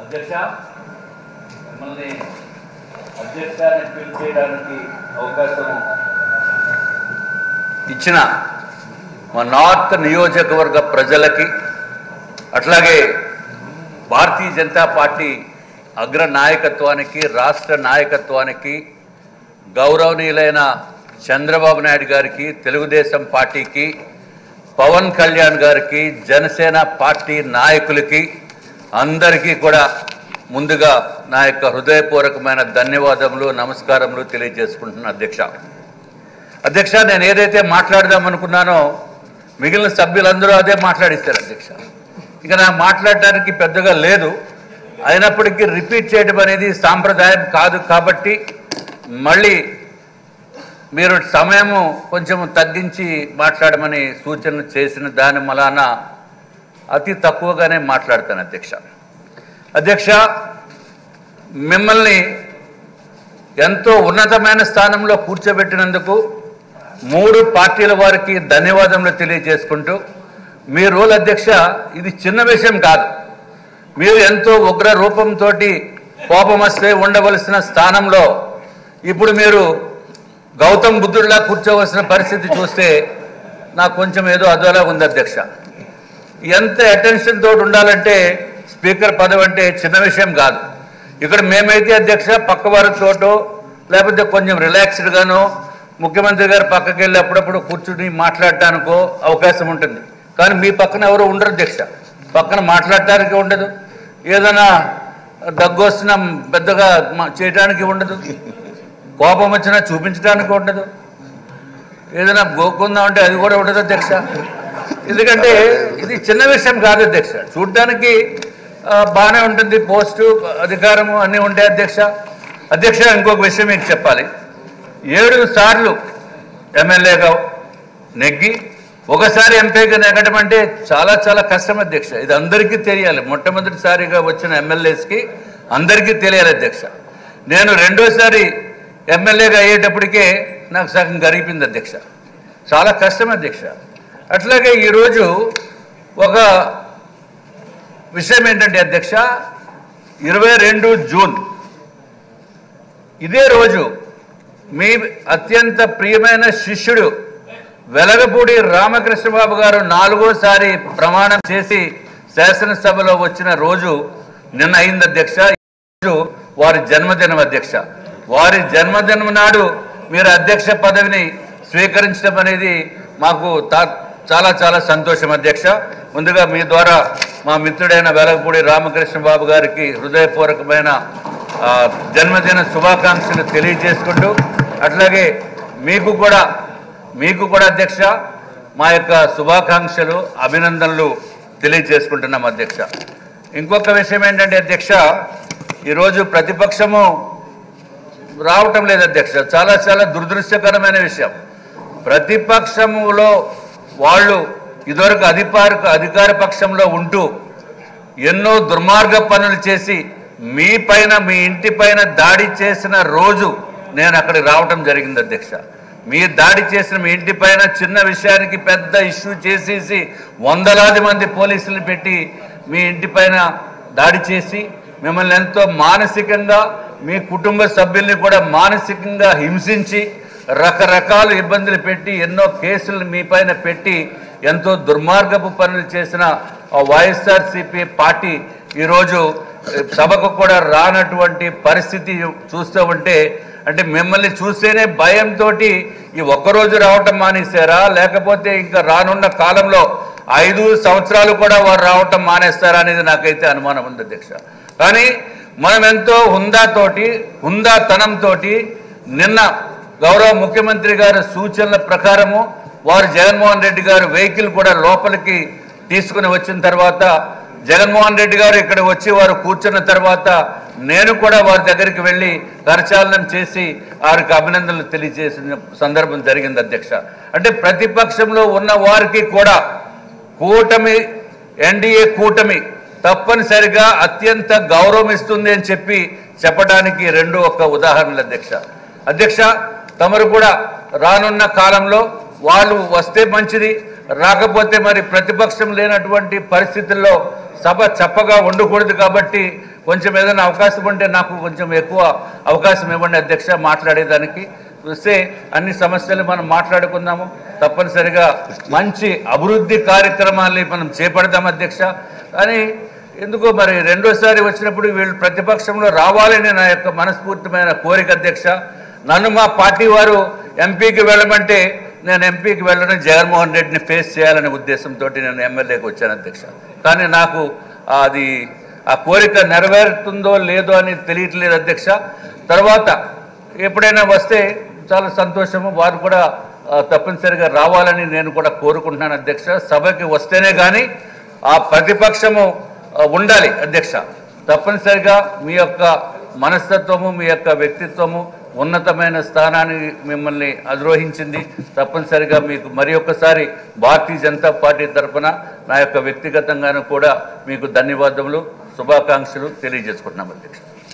అధ్యక్ష మిమ్మల్ని అధ్యక్ష అని పిలిచేయడానికి అవకాశం ఇచ్చిన మా నార్త్ నియోజకవర్గ ప్రజలకి అట్లాగే భారతీయ జనతా పార్టీ అగ్ర నాయకత్వానికి రాష్ట్ర నాయకత్వానికి గౌరవనీయులైన చంద్రబాబు నాయుడు గారికి తెలుగుదేశం పార్టీకి పవన్ కళ్యాణ్ గారికి జనసేన పార్టీ నాయకులకి అందరికీ కూడా ముందుగా నా యొక్క హృదయపూర్వకమైన ధన్యవాదములు నమస్కారములు తెలియజేసుకుంటున్నాను అధ్యక్ష అధ్యక్ష నేను ఏదైతే మాట్లాడదాం అనుకున్నానో మిగిలిన సభ్యులందరూ అదే మాట్లాడిస్తారు అధ్యక్ష ఇక నాకు మాట్లాడడానికి పెద్దగా లేదు అయినప్పటికీ రిపీట్ చేయడం అనేది సాంప్రదాయం కాదు కాబట్టి మళ్ళీ మీరు సమయము కొంచెం తగ్గించి మాట్లాడమని సూచన చేసిన దాని మలాన అతి తక్కువగానే మాట్లాడతాను అధ్యక్ష అధ్యక్ష మిమ్మల్ని ఎంతో ఉన్నతమైన స్థానంలో కూర్చోబెట్టినందుకు మూడు పార్టీల వారికి ధన్యవాదములు తెలియజేసుకుంటూ మీ రోల్ అధ్యక్ష ఇది చిన్న విషయం కాదు మీరు ఎంతో ఉగ్ర రూపంతో కోపం వస్తే ఉండవలసిన స్థానంలో ఇప్పుడు మీరు గౌతమ్ బుద్ధుడిలా కూర్చోవలసిన పరిస్థితి చూస్తే నాకు కొంచెం ఏదో అదోలా ఉంది అధ్యక్ష ఎంత అటెన్షన్ తోటి ఉండాలంటే స్పీకర్ పదవి అంటే చిన్న విషయం కాదు ఇక్కడ మేమైతే అధ్యక్ష పక్క వారితోటో లేకపోతే కొంచెం రిలాక్స్డ్గానో ముఖ్యమంత్రి గారు పక్కకి వెళ్ళి అప్పుడప్పుడు కూర్చుని మాట్లాడటానికో అవకాశం ఉంటుంది కానీ మీ పక్కన ఎవరు ఉండరు అధ్యక్ష పక్కన మాట్లాడటానికి ఉండదు ఏదైనా దగ్గు వస్తున్నా పెద్దగా మా- చేయటానికి ఉండదు కోపం వచ్చినా చూపించడానికి ఉండదు ఏదైనా గోకుందాం అంటే అది కూడా ఉండదు అధ్యక్ష ఎందుకంటే ఇది చిన్న విషయం కాదు అధ్యక్ష చూడటానికి ఆ, బాగానే ఉంటుంది పోస్టు అధికారము అన్నీ ఉంటాయి అధ్యక్ష అధ్యక్ష ఇంకొక విషయం మీకు చెప్పాలి ఏడు సార్లు ఎమ్మెల్యేగా నెగ్గి ఒకసారి ఎంపీగా నెగ్గడం అంటే చాలా చాలా కష్టం అధ్యక్ష ఇది అందరికీ తెలియాలి మొట్టమొదటిసారిగా వచ్చిన ఎమ్మెల్యేస్కి అందరికీ తెలియాలి అధ్యక్ష నేను రెండోసారి ఎమ్మెల్యేగా అయ్యేటప్పటికే నాకు సగం గరిపింది అధ్యక్ష చాలా కష్టం అధ్యక్ష అట్లాగే ఈరోజు ఒక విషయం ఏంటంటే అధ్యక్ష ఇరవై రెండు జూన్ ఇదే రోజు మీ అత్యంత ప్రియమైన శిష్యుడు వెలగపూడి రామకృష్ణబాబు గారు నాలుగోసారి ప్రమాణం చేసి శాసనసభలో వచ్చిన రోజు నిన్న అయింది అధ్యక్ష ఈ రోజు వారి జన్మదినం అధ్యక్ష వారి జన్మదినం నాడు మీరు అధ్యక్ష పదవిని స్వీకరించడం అనేది మాకు తా- చాలా చాలా సంతోషం అధ్యక్ష ముందుగా మీ ద్వారా మా మిత్రుడైన వెలగపూడి రామకృష్ణ బాబు గారికి హృదయపూర్వకమైన ఆ, జన్మదిన శుభాకాంక్షలు తెలియజేసుకుంటూ అట్లాగే మీకు కూడా మీకు కూడా అధ్యక్ష మా యొక్క శుభాకాంక్షలు అభినందనలు తెలియజేసుకుంటున్నాం అధ్యక్ష ఇంకొక విషయం ఏంటంటే అధ్యక్ష ఈరోజు ప్రతిపక్షము రావటం లేదు అధ్యక్ష చాలా చాలా దురదృష్టకరమైన విషయం ప్రతిపక్షములో వాళ్ళు ఇదివరకు అధికార అధికార పక్షంలో ఉంటూ ఎన్నో దుర్మార్గ పనులు చేసి మీ పైన మీ ఇంటి పైన దాడి చేసిన రోజు నేను అక్కడికి రావటం జరిగింది అధ్యక్ష మీ దాడి చేసిన మీ ఇంటి పైన చిన్న విషయానికి పెద్ద ఇష్యూ చేసేసి వందలాది మంది పోలీసులు పెట్టి మీ ఇంటి పైన దాడి చేసి మిమ్మల్ని ఎంతో మానసికంగా మీ కుటుంబ సభ్యుల్ని కూడా మానసికంగా హింసించి రకరకాల ఇబ్బందులు పెట్టి ఎన్నో కేసులు మీ పైన పెట్టి ఎంతో దుర్మార్గపు పనులు చేసిన ఆ వైఎస్ఆర్సీపీ పార్టీ ఈరోజు సభకు కూడా రానటువంటి పరిస్థితి చూస్తూ ఉంటే అంటే మిమ్మల్ని చూస్తేనే భయంతో ఈ ఒక్కరోజు రావటం మానేశారా లేకపోతే ఇంకా రానున్న కాలంలో ఐదు సంవత్సరాలు కూడా వారు రావటం మానేస్తారా అనేది నాకైతే అనుమానం ఉంది అధ్యక్ష కానీ మనం ఎంతో హుందాతోటి హుందాతనంతో నిన్న గౌరవ ముఖ్యమంత్రి గారి సూచనల ప్రకారము వారు జగన్మోహన్ రెడ్డి గారు వెహికల్ కూడా లోపలికి తీసుకుని వచ్చిన తర్వాత జగన్మోహన్ రెడ్డి గారు ఇక్కడ వచ్చి వారు కూర్చున్న తర్వాత నేను కూడా వారి దగ్గరికి వెళ్ళి కరచాలనం చేసి వారికి అభినందనలు తెలియజేసిన సందర్భం జరిగింది అధ్యక్ష అంటే ప్రతిపక్షంలో ఉన్న వారికి కూడా కూటమి ఎన్డీఏ కూటమి తప్పనిసరిగా అత్యంత గౌరవం ఇస్తుంది అని చెప్పి చెప్పడానికి రెండు ఒక ఉదాహరణలు అధ్యక్ష అధ్యక్ష తమరు కూడా రానున్న కాలంలో వాళ్ళు వస్తే మంచిది రాకపోతే మరి ప్రతిపక్షం లేనటువంటి పరిస్థితుల్లో సభ చప్పగా ఉండకూడదు కాబట్టి కొంచెం ఏదైనా అవకాశం ఉంటే నాకు కొంచెం ఎక్కువ అవకాశం ఇవ్వండి అధ్యక్ష మాట్లాడేదానికి వస్తే అన్ని సమస్యలు మనం మాట్లాడుకుందాము తప్పనిసరిగా మంచి అభివృద్ధి కార్యక్రమాల్ని మనం చేపడదాం అధ్యక్ష కానీ ఎందుకో మరి రెండోసారి వచ్చినప్పుడు వీళ్ళు ప్రతిపక్షంలో రావాలని నా యొక్క మనస్ఫూర్తిమైన కోరిక అధ్యక్ష నన్ను మా పార్టీ వారు ఎంపీకి వెళ్ళమంటే నేను ఎంపీకి వెళ్ళడం జగన్మోహన్ రెడ్డిని ఫేస్ చేయాలనే ఉద్దేశంతో నేను ఎమ్మెల్యేకి వచ్చాను అధ్యక్ష కానీ నాకు అది ఆ కోరిక నెరవేరుతుందో లేదో అని తెలియట్లేదు అధ్యక్ష తర్వాత ఎప్పుడైనా వస్తే చాలా సంతోషము వారు కూడా ఆ, తప్పనిసరిగా రావాలని నేను కూడా కోరుకుంటున్నాను అధ్యక్ష సభకి వస్తేనే కానీ ఆ ప్రతిపక్షము ఆ, ఉండాలి అధ్యక్ష తప్పనిసరిగా మీ యొక్క మనస్తత్వము మీ యొక్క వ్యక్తిత్వము ఉన్నతమైన స్థానాన్ని మిమ్మల్ని అధిరోహించింది తప్పనిసరిగా మీకు మరి ఒక్కసారి భారతీయ జనతా పార్టీ తరఫున నా యొక్క వ్యక్తిగతంగాను కూడా మీకు ధన్యవాదములు శుభాకాంక్షలు తెలియజేసుకుంటున్నాం అధ్యక్ష